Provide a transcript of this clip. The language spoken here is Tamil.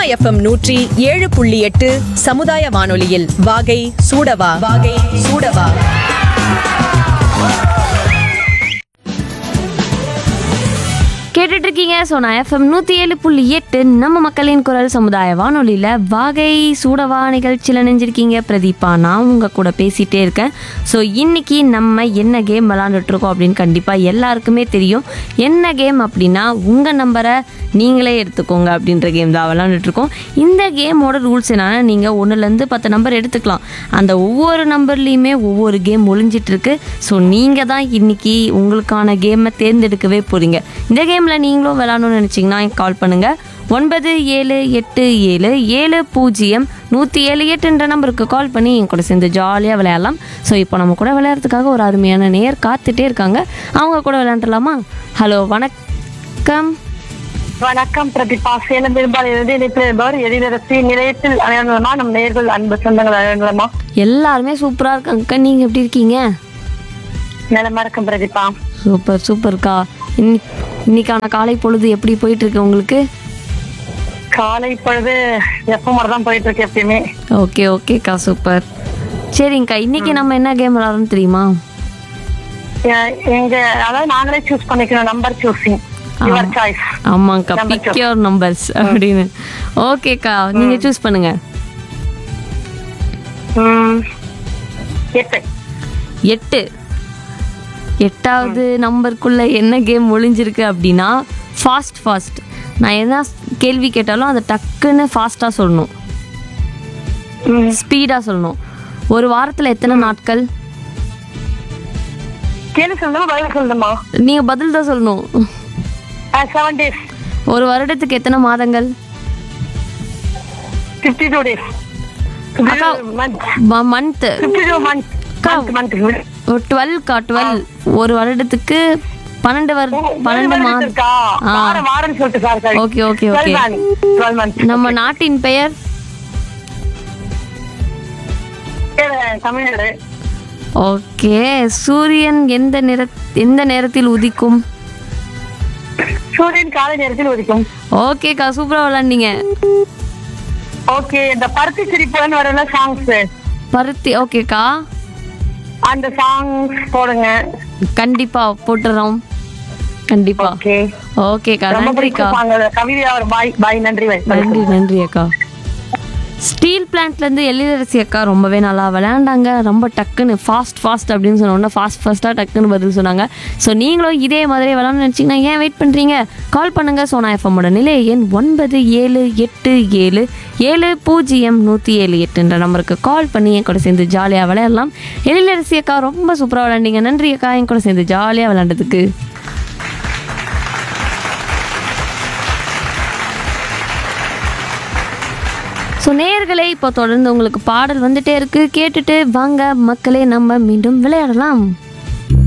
எஃப்எம் நூற்றி ஏழு புள்ளி எட்டு சமுதாய வானொலியில் வாகை சூடவா வாகை சூடவா கேட்டுட்டு இருக்கீங்க சோனா எஃப்எம் நூற்றி ஏழு புள்ளி எட்டு நம்ம மக்களின் குரல் சமுதாய வானொலியில் வாகை சூடவா நிகழ்ச்சியில் நினைஞ்சிருக்கீங்க பிரதீபா நான் உங்கள் கூட பேசிகிட்டே இருக்கேன் ஸோ இன்னைக்கு நம்ம என்ன கேம் விளாண்டுட்ருக்கோம் அப்படின்னு கண்டிப்பாக எல்லாருக்குமே தெரியும் என்ன கேம் அப்படின்னா உங்கள் நம்பரை நீங்களே எடுத்துக்கோங்க அப்படின்ற கேம் தான் விளாண்டுட்ருக்கோம் இந்த கேமோட ரூல்ஸ் என்னன்னா நீங்கள் ஒன்றுலேருந்து பத்து நம்பர் எடுத்துக்கலாம் அந்த ஒவ்வொரு நம்பர்லேயுமே ஒவ்வொரு கேம் ஒளிஞ்சிட்டு இருக்கு ஸோ நீங்கள் தான் இன்னைக்கு உங்களுக்கான கேமை தேர்ந்தெடுக்கவே போகிறீங்க இந்த கேமில் நீங்களும் விளாடணும்னு நினச்சிங்கன்னா கால் பண்ணுங்கள் ஒன்பது ஏழு எட்டு ஏழு ஏழு பூஜ்ஜியம் நூற்றி ஏழு எட்டுன்ற நம்பருக்கு கால் பண்ணி என் கூட சேர்ந்து ஜாலியாக விளையாடலாம் ஸோ இப்போ நம்ம கூட விளையாடுறதுக்காக ஒரு அருமையான நேர் காத்துட்டே இருக்காங்க அவங்க கூட விளையாண்டுலாமா ஹலோ வணக்கம் வணக்கம் பிரதீபா சேலம் பெரும்பால் இறுதி இணைப்பில் இருப்பவர் எதிரரசி நிலையத்தில் அனைவருமா நம் நேர்கள் அன்பு சொந்தங்கள் அனைவருமா எல்லாருமே சூப்பராக இருக்காங்க நீங்கள் எப்படி இருக்கீங்க நலமா இருக்கும் பிரதீபா சூப்பர் சூப்பர்க்கா இன்னி இன்னைக்கான காலை பொழுது எப்படி போயிட்டு இருக்கு உங்களுக்கு காலை பொழுது எப்ப மாதிரி தான் போயிட்டு இருக்கு எப்பயுமே ஓகே ஓகேக்கா சூப்பர் சரிங்கக்கா இன்னைக்கு நம்ம என்ன கேம் விளாட்றோம்னு தெரியுமா எ- எங்க அதாவது நாங்களே சூஸ் பண்ணிக்கணும் நம்பர் சூஸிங் யுவர் சாய்ஸ் ஆமாங்க்கா Number பிக் யோர் நம்பர்ஸ் அப்படின்னு ஓகேக்கா நீங்க சூஸ் பண்ணுங்க எட்டு எட்டு எட்டாவது நம்பருக்குள்ள என்ன கேம் ஒளிஞ்சிருக்கு அப்படின்னா ஃபாஸ்ட் ஃபாஸ்ட் நான் என்ன கேள்வி கேட்டாலும் அதை டக்குன்னு ஃபாஸ்ட்டாக சொல்லணும் ம். ஸ்பீடாக சொல்லணும் ஒரு வாரத்தில் எத்தனை நாட்கள் கேள்வி சொல்லணுமா பதில் சொல்லணுமா நீங்கள் பதில் தான் சொல்லணும் செவன் டேஸ் ஒரு வருடத்துக்கு எத்தனை மாதங்கள் ஃபிஃப்டி டூ டேஸ் அக்கா. Month month fifty two month month month டுவெல்க்கா டுவெல் ஒரு வருடத்துக்கு பன்னெண்டு வரு பன்னெண்டு மாதம் இருக்கா ஆ. வாரம் வாரம் சொல்லிட்டு sir sir okay okay okay twelve month நம்ம நாட்டின் பெயர் தமிழ்நாடு ஓகே சூரியன் எந்த நிற எந்த நேரத்தில் உதிக்கும் சூரியன் காலை நேரத்தில் உதிக்கும் ஓகேக்கா சூப்பரா விளாண்டீங்க ஓகே இந்த பருத்தி சிரிப்புன்னு வரல சாங்ஸ் பருத்தி ஓகேக்கா அந்த சாங்ஸ் போடுங்க கண்டிப்பா போட்டுறோம் கண்டிப்பா ஓகே ஓகேக்கா ரொம்ப நன்றிக்கா பிடிக்கும் song. கவிதா ஒரு பாய் பாய் நன்றி பாய் நன்றி நன்றி அக்கா ஸ்டீல் பிளான்ட்லேருந்து எழிலரசி அக்கா ரொம்பவே நல்லா விளையாண்டாங்க ரொம்ப டக்குன்னு ஃபாஸ்ட் ஃபாஸ்ட் அப்படின்னு சொன்னோன்னா ஃபாஸ்ட் ஃபாஸ்ட்டாக டக்குன்னு பதில் சொன்னாங்க ஸோ நீங்களும் இதே மாதிரி விளாட்னு நினச்சிங்கன்னா ஏன் வெயிட் பண்ணுறீங்க கால் பண்ணுங்கள் சோனா எஃப்எம்மோட நிலை எண் ஒன்பது ஏழு எட்டு ஏழு ஏழு பூஜ்ஜியம் நூற்றி ஏழு எட்டுன்ற நம்பருக்கு கால் பண்ணி என் கூட சேர்ந்து ஜாலியாக விளையாடலாம் எழிலரசி அக்கா ரொம்ப சூப்பராக விளையாண்டீங்க நன்றி அக்கா என் கூட சேர்ந்து ஜாலியாக விளையாண்டதுக்கு ஸோ நேயர்களே இப்போ தொடர்ந்து உங்களுக்கு பாடல் வந்துட்டே இருக்கு கேட்டுட்டு வாங்க மக்களே நம்ம மீண்டும் விளையாடலாம்